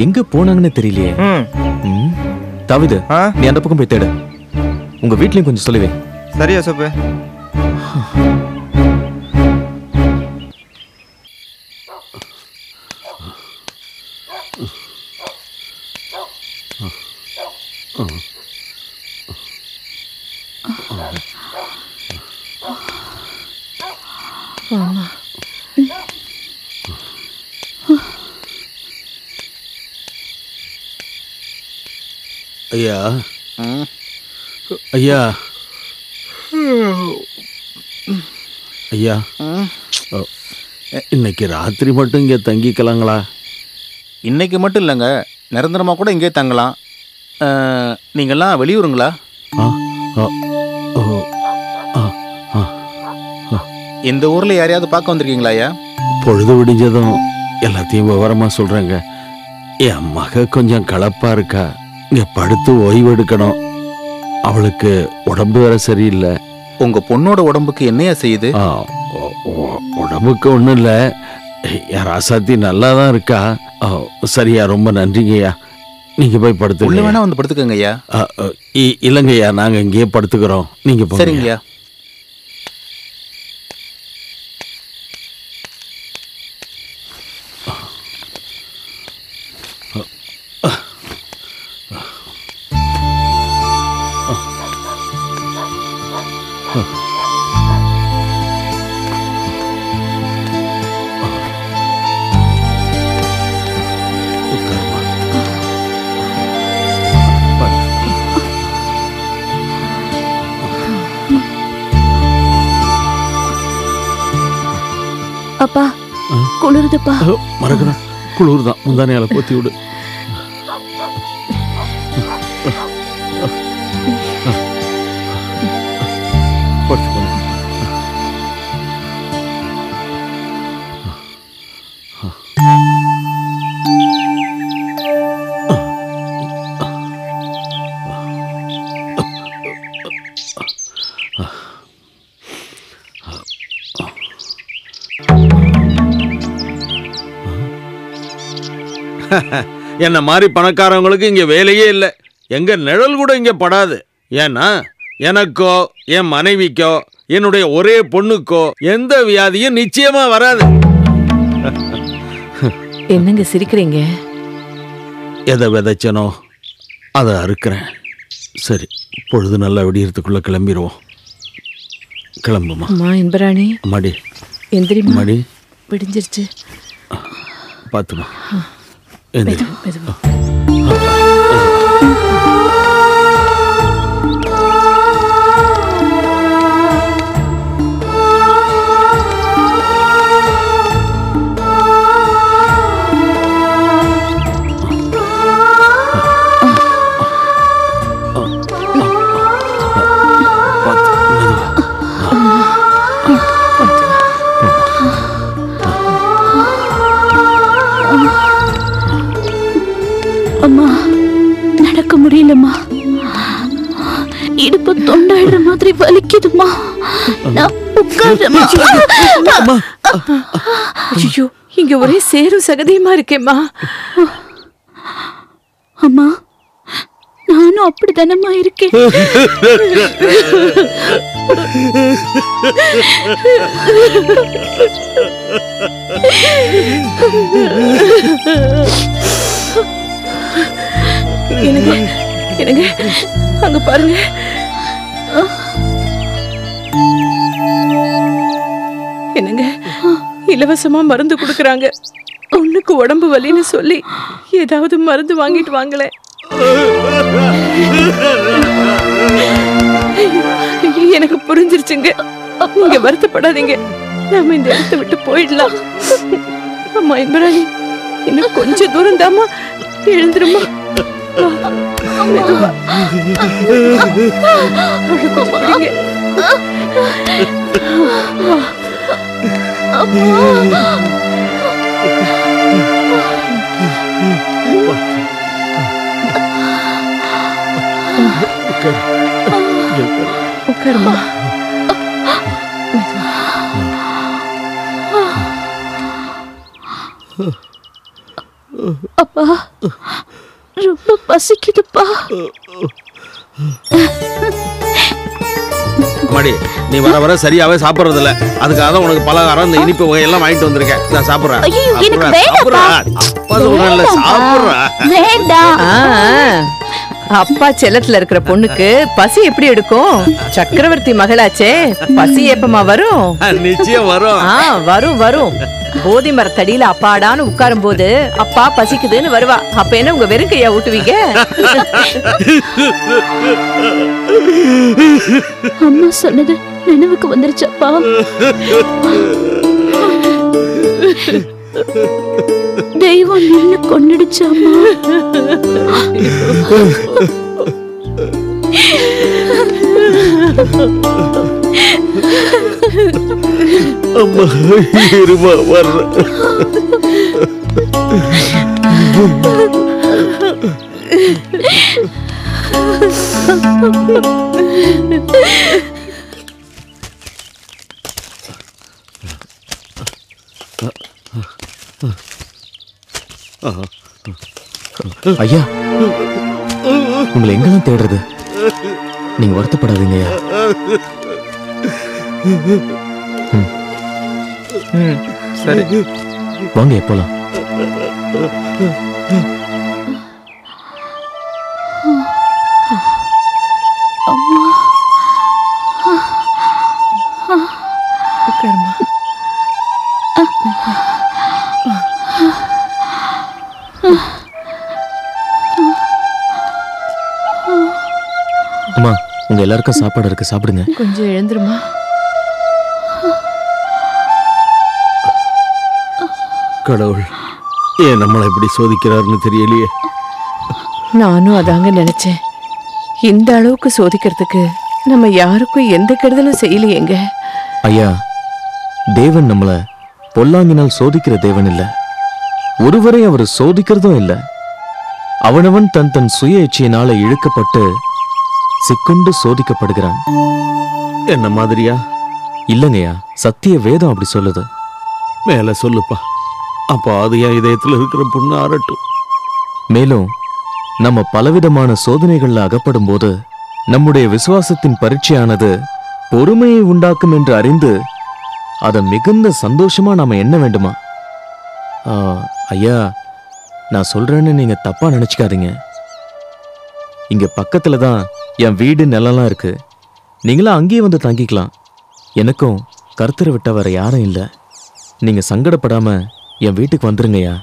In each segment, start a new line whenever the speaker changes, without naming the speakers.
எங்க போனாங்கன்னு தெரியலையே
ம்
ம், தாவிது
ஆ
நீ அந்த பக்கம் போய் தேடு உங்க வீட்லயும் கொஞ்சம் சொல்லுவே
சரியா சோப்பு
ஐயா ஐயா ஐயா ஓ, இன்னைக்கு ராத்திரி மட்டும் இங்கே தங்கிக்கலாங்களா
இன்னைக்கு மட்டும் இல்லைங்க நிரந்தரமாக கூட இங்கே தங்கலாம் அஹ், நீங்கெல்லாம் வெளியூருங்களா
ஆ ஆ, ஓ ஆ ஆ
இந்த ஊரில் யாரையாவது பார்க்க வந்திருக்கீங்களா ஐயா
பொழுது விடிஞ்சதும் எல்லாத்தையும் விவரமா சொல்றேங்க என் மக கொஞ்சம் களைப்பா இருக்கா இங்க படுத்து ஓய்வு எடுக்கணும் அவளுக்கு உடம்பு வேற சரியில்லை
உங்கள் பொண்ணோட உடம்புக்கு என்னையா செய்யுது
ஆ, உ- உ- உடம்புக்கு ஒன்றும் இல்லை என் ராசாத்தி நல்லா தான் இருக்கா ஆ, சரியா ரொம்ப நன்றிங்கய்யா நீங்க போய்
உள்ள
படுத்துங்க
வேணா வந்து படுத்துக்கங்க ஐயா
இல்லைங்கய்யா நாங்க இங்கேயே படுத்துக்கிறோம் நீங்க போங்க
சரிங்கய்யா
உட்காருமா.
அப்பா
ஆ?
குளிருதுப்பா
அஹ், மறக்கிறேன் குளிர் தான் முந்தானையால போத்தி விடு படுத்துக்கோங்க. என்ன மாதிரி பணக்காரவங்களுக்கு இங்க வேலையே இல்லை எங்க நிழல் கூட இங்க படாது ஏன்னா எனக்கோ என் மனைவிக்கோ என்னுடைய ஒரே பொண்ணுக்கோ எந்த வியாதியும் நிச்சயமா வராது
என்னங்க சிரிக்கிறீங்க
எதை விதைச்சனோ அதை அறுக்கிறேன் சரி பொழுது நல்லா விடியறதுக்குள்ள கிளம்பிடுவோம் கிளம்புமா
அம்மா இன்பராணி
மடி
எந்திரிம்மா
மடி
விடிஞ்சிருச்சு
பார்த்துமா எந்திரி
மெதுவா மெதுவா
பார்த்து மெதுவா
அம்மா நடக்க முடியலம்மா இடுப்பு தொண்டாயிடுற மாதிரி வலிக்குதுமா நான் உட்காருமா
ஐயோ இங்க ஒரே சேரும் சகதியுமா இருக்கேம்மா
அம்மா நானும் அப்படித்தானம்மா இருக்கேன்
என்னங்க என்னங்க அங்க பாருங்க என்னங்க இலவசமா மருந்து கொடுக்கறாங்க பொண்ணுக்கு உடம்பு வலின்னு சொல்லி ஏதாவது மருந்து வாங்கிட்டு வாங்களேன் எனக்கு புரிஞ்சிருச்சுங்க நீங்க வருத்தப்படாதீங்க நாம இந்த இடத்தை விட்டு போயிடலாம் அம்மா இம்பராணி இன்னும் கொஞ்சம் தூரம் தாமா எழுந்துருமா வா, மெதுவா. அவளை கொஞ்சம் பிடிங்க. வா. உட்காருமா
அப்பா ரொம்ப பசிக்குதுப்பா
அம்மாடி நீ வர வர சரியாவே சாப்பிடுறது இல்ல அதுக்காக தான் உனக்கு பலகாரம் இந்த இனிப்பு வகையெல்லாம் வாங்கிட்டு வந்திருக்கேன் நான் சாப்பிடுறேன்
ஐயோ, எனக்கு
சாப்பிடுறேன்,
வேண்டாம்ப்பா.
சாப்பிடுறேன். அப்பா சொல்றேன்ல சாப்பிடுறேன்
வேண்டாம்
ஆ, அப்பா செல்லத்துல இருக்கிற பொண்ணுக்கு பசி எப்படி எடுக்கும் சக்கரவர்த்தி மகளாச்சே பசி எப்பமா வரும்
நிச்சயம் வரும்
ஆ வரும் வரும் போதி மரத்தடியில அப்பாடான்னு உட்காரும் போது அப்பா பசிக்குதுன்னு வருவா அப்ப என்ன உங்க வெறும் கையா ஊட்டுவீங்க
அம்மா சொன்னது நினைவுக்கு வந்துருச்சப்பா தெய்வம் நின்னு கொண்டுடுச்சு அம்மா
அம்மா இருமா வர்ற
ஐயா உங்களை எங்கெல்லாம் தேடுறது நீங்க வருத்தப்படாதீங்க ஐயா
ம் சரி
வாங்க எப்போலாம்
உட்காருமா
அம்மா உங்க எல்லாருக்கும் சாப்பாடு இருக்கு சாப்பிடுங்க
கொஞ்சம் எழுந்துருமா
கடவுள் ஏன் நம்மளை இப்படி சோதிக்கிறாருன்னு தெரியலையே
நானும் அதாங்க நினைச்சேன் இந்த அளவுக்கு சோதிக்கிறதுக்கு நம்ம யாருக்கும் எந்த கெடுதலும் செய்யலையேங்க
ஐயா தேவன் நம்மள பொல்லாங்கினால் சோதிக்கிற தேவன் இல்ல ஒருவரை அவர் சோதிக்கிறதும் இல்ல அவனவன் தன் தன் சுய இச்சையினால இழுக்கப்பட்டு சிக்குண்டு சோதிக்கப்படுகிறான்
என்ன மாதிரியா
இல்லைங்கய்யா சத்திய வேதம் அப்படி சொல்லுது
மேல சொல்லுப்பா அப்போ அது என் இதயத்துல இருக்கிற புண்ணு ஆறட்டும்
மேலும் நம்ம பலவிதமான சோதனைகள்ல அகப்படும் போது நம்முடைய விசுவாசத்தின் பரீட்சையானது பொறுமையை உண்டாக்கும் என்று அறிந்து அதை மிகுந்த சந்தோஷமா நாம எண்ண வேண்டுமா ஆ, ஐயா நான் சொல்றேன்னு நீங்க தப்பா நினைச்சுக்காதீங்க இங்க பக்கத்துல தான் என் வீடு நிலம்லாம் இருக்கு நீங்களாம் அங்கேயே வந்து தங்கிக்கலாம் எனக்கும் கருத்தரை விட்ட வேற யாரும் இல்லை நீங்க சங்கடப்படாம என் வீட்டுக்கு வந்துருங்கய்யா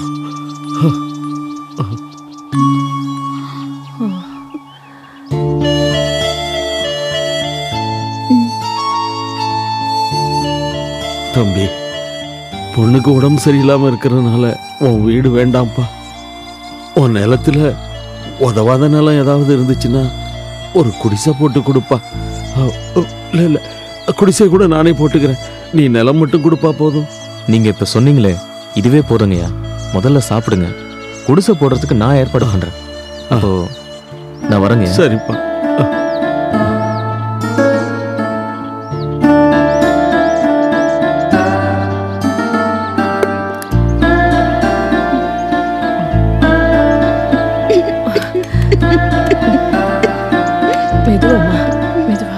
தம்பி பொண்ணுக்கு உடம்பு சரியில்லாம இருக்கிறதுனால உன் வீடு வேண்டாம்ப்பா உன் நிலத்துல உதவாத நிலம் ஏதாவது இருந்துச்சுன்னா ஒரு குடிசை போட்டு கொடுப்பா அ, அ, இல்ல இல்ல குடிசை கூட நானே போட்டுக்கிறேன் நீ நிலம் மட்டும் கொடுப்பா போதும்
நீங்க இப்ப சொன்னீங்களே இதுவே போதுங்கய்யா முதல்ல சாப்பிடுங்க குடிசை போடுறதுக்கு நான் ஏற்பாடு பண்றேன் அப்போ நான் வரேங்க
சரிப்பா
மெதுவாம்மா மெதுவா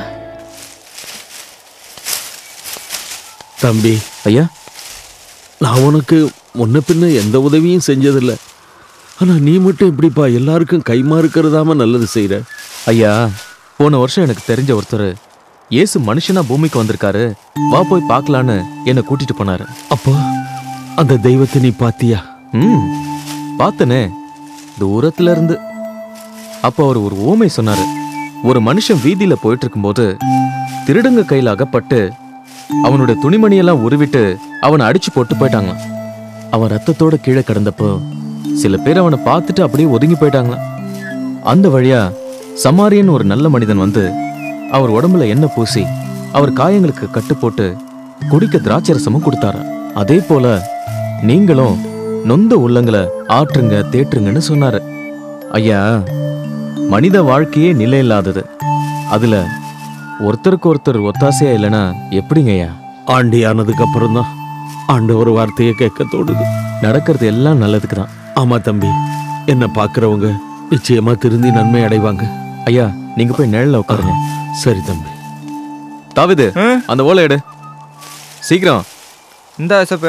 தம்பி
ஐயா
நான் உனக்கு முன்ன பின்ன எந்த உதவியும் செஞ்சதில்ல ஆனா நீ மட்டும் எப்படிப்பா எல்லாருக்கும் கைமா இருக்கிறதாம நல்லது செய்யற
ஐயா போன வருஷம் எனக்கு தெரிஞ்ச ஒருத்தர் இயேசு மனுஷனா பூமிக்கு வந்திருக்காரு வா போய் பார்க்கலான்னு என்னை கூட்டிட்டு போனாரு
அப்பா அந்த தெய்வத்தை நீ பாத்தியா
ம் பார்த்தனே தூரத்துல இருந்து அப்போ அவர் ஒரு ஓமை சொன்னாரு ஒரு மனுஷன் வீதியில போயிட்டு இருக்கும்போது திருடுங்க கையில அகப்பட்டு அவனுடைய துணிமணியெல்லாம் உருவிட்டு அவனை அடிச்சு போட்டு போயிட்டாங்களாம் அவன் ரத்தத்தோட கீழே கிடந்தப்போ சில பேர் அவனை பார்த்துட்டு அப்படியே ஒதுங்கி போயிட்டாங்களாம் அந்த வழியா சமாரியன் ஒரு நல்ல மனிதன் வந்து அவர் உடம்புல எண்ணெய் பூசி அவர் காயங்களுக்கு கட்டு போட்டு குடிக்க திராட்சை ரசமும் கொடுத்தாரு அதே போல நீங்களும் நொந்த உள்ளங்களை ஆற்றுங்க தேற்றுங்கன்னு சொன்னாரு ஐயா மனித வாழ்க்கையே நிலை இல்லாதது அதுல ஒருத்தருக்கு ஒருத்தர் ஒத்தாசையா இல்லைன்னா எப்படிங்க ஐயா
ஆண்டி ஆனதுக்கு அப்புறம் தான் ஆண்டவர் வார்த்தையை கேட்க தோணுது
நடக்கிறது எல்லாம் நல்லதுக்கு தான்
ஆமா தம்பி என்ன பார்க்கறவங்க நிச்சயமா திருந்தி நன்மை அடைவாங்க
ஐயா நீங்க போய் நிழல்ல உட்காருங்க
சரி தம்பி
தாவிது
ம்?
அந்த ஓலை எடு சீக்கிரம்
இந்த அசப்பு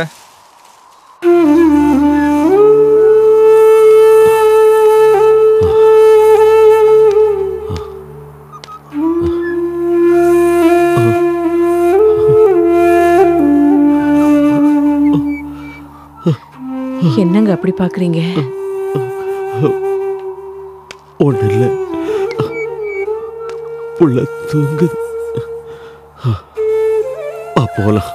என்னங்க அப்படி பாக்குறீங்க
ஒண்ணு இல்ல புள்ள தூங்குது வா போலாம்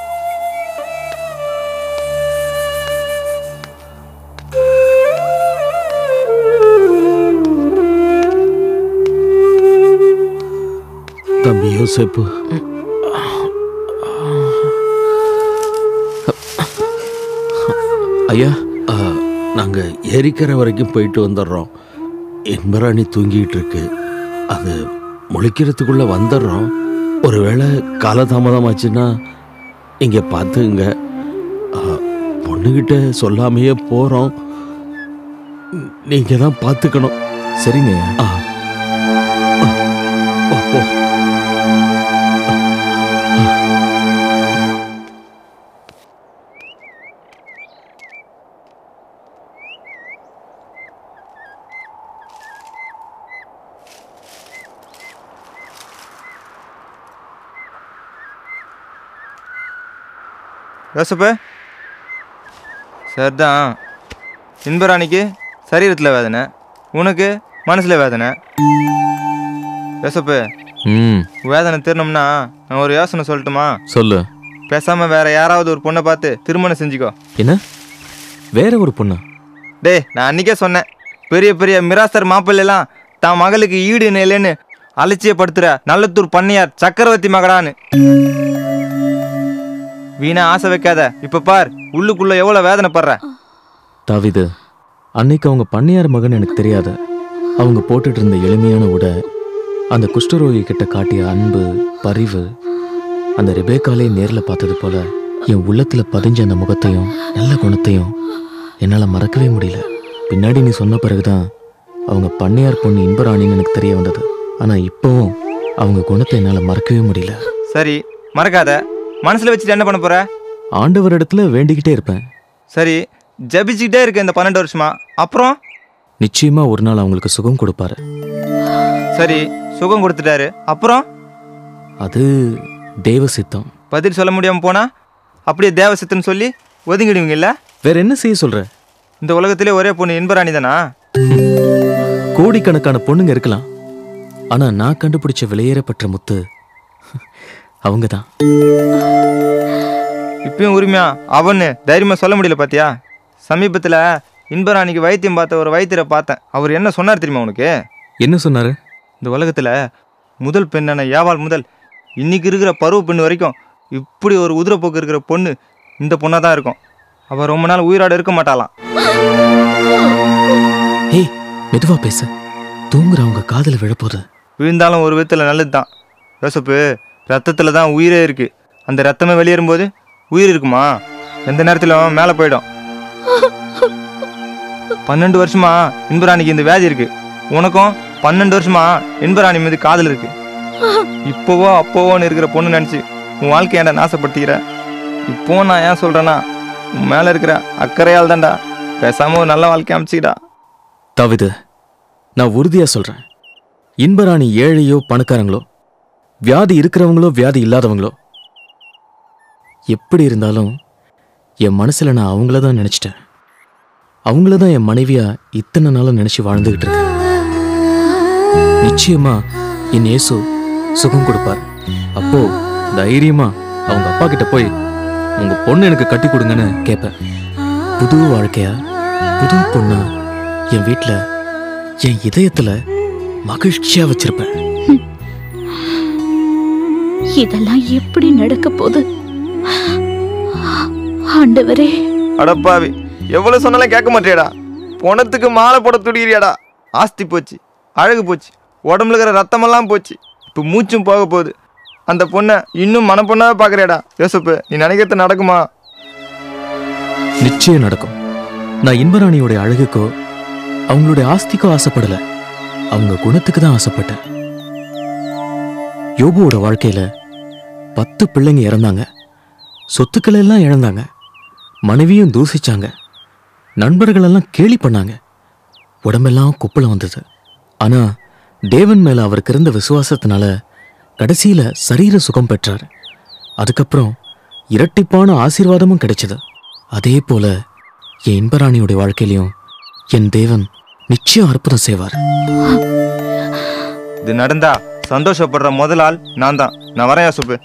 தம்பி யோசிப்பு
ஐயா
ஆ, நாங்க ஏரிக்கரை வரைக்கும் போயிட்டு வந்துடுறோம் இன்பராணி தூங்கிட்டு இருக்கு அது முழிக்கிறதுக்குள்ள வந்துடுறோம் ஒருவேளை காலதாமதமாச்சுன்னா இங்க பார்த்துங்க ஆ, பொண்ணுகிட்ட சொல்லாமையே போறோம் நீங்க தான் பார்த்துக்கணும்
சரிங்க ஐயா.
ஆ. ஆ, வா, போ.
யோசப்பு சரிதான் இன்பராணிக்கு சரீரத்தில் வேதனை உனக்கு மனசில் வேதனை யோசப்பு
ம்
வேதனை தீரணும்னா நான் ஒரு யோசனை சொல்லட்டுமா
சொல்லு
பேசாமல் வேற யாராவது ஒரு பொண்ணை பார்த்து திருமணம் செஞ்சுக்கோ
என்ன வேற ஒரு பொண்ணா
டேய் நான் அன்னைக்கே சொன்னேன் பெரிய பெரிய மிராஸ்தர் மாப்பிள்ளைலாம் தான் மகளுக்கு ஈடு இல்லைன்னு அலட்சியப்படுத்துற நல்லத்தூர் பண்ணையார் சக்கரவர்த்தி மகடான்னு வீணா ஆசை வைக்காத இப்ப பார் உள்ளுக்குள்ள எவ்வளவு வேதனைப்படுற
தாவிது அன்னைக்கு அவங்க பண்ணையார் மகன் எனக்கு தெரியாது அவங்க போட்டுட்டு இருந்த எளிமையான உடை அந்த குஷ்டரோகி கிட்ட காட்டிய அன்பு பரிவு அந்த ரெபேக்காலே நேரில் பார்த்தது போல என் உள்ளத்துல பதிஞ்ச அந்த முகத்தையும் நல்ல குணத்தையும் என்னால் மறக்கவே முடியல பின்னாடி நீ சொன்ன பிறகுதான் அவங்க பண்ணையார் பொண்ணு இன்பராணின்னு எனக்கு தெரிய வந்தது ஆனா இப்போவும் அவங்க குணத்தை என்னால் மறக்கவே முடியல
சரி மறக்காத மனசுல வச்சுட்டு என்ன பண்ண போற
ஆண்டவரிடத்துல வேண்டிக்கிட்டே இருப்பேன்
சரி ஜபிச்சுக்கிட்டே இருக்க இந்த பன்னெண்டு வருஷமா அப்புறம்
நிச்சயமா ஒரு நாள் அவங்களுக்கு சுகம் கொடுப்பாரு
சரி சுகம் கொடுத்துட்டாரு அப்புறம்
அது தெய்வ சித்தம்
பதில் சொல்ல முடியாம போனா அப்படியே தேவசத்துன்னு சொல்லி ஒதுங்கிடுவீங்கல்ல
வேற என்ன செய்ய சொல்ற
இந்த உலகத்திலே ஒரே பொண்ணு இன்பராணி தானா
கோடிக்கணக்கான பொண்ணுங்க இருக்கலாம் ஆனா நான் கண்டுபிடிச்ச விலையேறப்பட்ட முத்து அவங்க தான்
இப்பயும் உரிமையா அவன்னு தைரியமா சொல்ல முடியல பாத்தியா சமீபத்துல இன்பராணிக்கு வைத்தியம் பார்த்த ஒரு வைத்தியரை பார்த்தேன் அவர் என்ன சொன்னார் தெரியுமா உனக்கு
என்ன சொன்னாரு
இந்த உலகத்துல முதல் பெண்ணான யாவாள் முதல் இன்னைக்கு இருக்கிற பருவ பெண் வரைக்கும் இப்படி ஒரு உதிரப்போக்கு இருக்கிற பொண்ணு இந்த பொண்ணா தான் இருக்கும் அவ ரொம்ப நாள் உயிரோட இருக்க மாட்டாளாம்
ஏய் மெதுவா பேச தூங்குறவங்க காதுல விழப்போகுது
விழுந்தாலும் ஒரு விதத்துல நல்லது தான் யோசப்பு ரத்தத்துல தான் உயிரே இருக்கு அந்த ரத்தமே வெளியேறும்போது உயிர் இருக்குமா எந்த நேரத்திலும் மேலே போயிடும் பன்னெண்டு வருஷமா இன்பராணிக்கு இந்த வியாதி இருக்கு உனக்கும் பன்னெண்டு வருஷமா இன்பராணி மீது காதல் இருக்கு இப்போவோ அப்போவோன்னு இருக்கிற பொண்ணு நினச்சி உன் வாழ்க்கையை ஏன்டா நாசப்படுத்திக்கிற இப்போ நான் ஏன் சொல்றேன்னா உன் மேலே இருக்கிற அக்கறையால் தான்டா பேசாம ஒரு நல்ல வாழ்க்கை அமைச்சிக்கிடா
தவிது நான் உறுதியா சொல்றேன் இன்பராணி ஏழையோ பணக்காரங்களோ வியாதி இருக்கிறவங்களோ வியாதி இல்லாதவங்களோ எப்படி இருந்தாலும் என் மனசுல நான் அவங்கள தான் நினைச்சிட்டேன் அவங்கள தான் என் மனைவியா இத்தனை நாளும் நினைச்சு வாழ்ந்துகிட்டு இருக்கேன் நிச்சயமா என் இயேசு சுகம் கொடுப்பார் அப்போ தைரியமா அவங்க அப்பா கிட்ட போய் உங்க பொண்ணு எனக்கு கட்டி கொடுங்கன்னு கேட்பேன் புது வாழ்க்கையா புது பொண்ணா என் வீட்ல என் இதயத்துல மகிழ்ச்சியா வச்சிருப்பேன்
இதெல்லாம் எப்படி நடக்க போகுது ஆண்டவரே
அடப்பாவி எவ்வளவு சொன்னாலும் கேட்க மாட்டியாடா பணத்துக்கு மாலை போட துடிக்கிறியாடா ஆஸ்தி போச்சு அழகு போச்சு உடம்புல இருக்கிற ரத்தமெல்லாம் போச்சு இப்போ மூச்சும் போக போகுது அந்த பொண்ணை இன்னும் மனப்பொண்ணாவே பார்க்குறியாடா யோசப்பு நீ நினைக்கிறது நடக்குமா
நிச்சயம் நடக்கும் நான் இன்பராணியோட அழகுக்கோ அவங்களுடைய ஆஸ்திக்கோ ஆசைப்படல அவங்க குணத்துக்கு தான் ஆசைப்பட்டேன் யோபுவோட வாழ்க்கையில பத்து பிள்ளைங்க இறந்தாங்க சொத்துக்களை எல்லாம் இழந்தாங்க மனைவியும் தூசிச்சாங்க நண்பர்கள் எல்லாம் கேலி பண்ணாங்க உடம்பெல்லாம் குப்பளம் வந்தது ஆனா தேவன் மேல அவருக்கு இருந்த விசுவாசத்தினால கடைசியில சரீர சுகம் பெற்றார் அதுக்கப்புறம் இரட்டிப்பான ஆசீர்வாதமும் கிடைச்சது அதே போல என் இன்பராணியுடைய வாழ்க்கையிலையும் என் தேவன் நிச்சயம் அற்புதம் செய்வார்
இது நடந்தா சந்தோஷப்படுற முதல் ஆள் நான் தான் நான் வரையா சுப்பு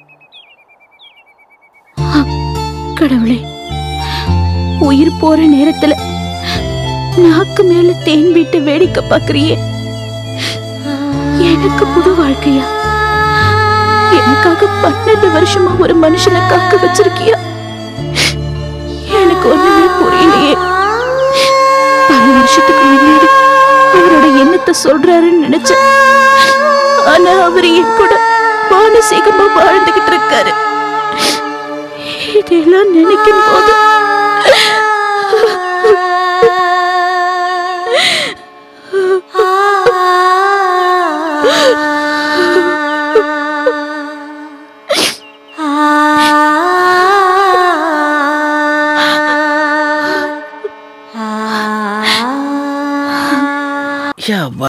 கடவுளே உயிர் போற நேரத்துல நாக்கு மேல தேன் விட்டு வேடிக்கை பாக்குறியே எனக்கு புது வாழ்க்கையா எனக்காக பன்னெண்டு வருஷமா ஒரு மனுஷனை காக்க வச்சிருக்கியா எனக்கு ஒண்ணுமே புரியலையே பல வருஷத்துக்கு முன்னாடி அவரோட எண்ணத்தை சொல்றாருன்னு நினைச்சேன் ஆனா அவர் என் கூட மானசீகமா வாழ்ந்துகிட்டு இருக்காரு இதெல்லாம் நினைக்கும் போது
யா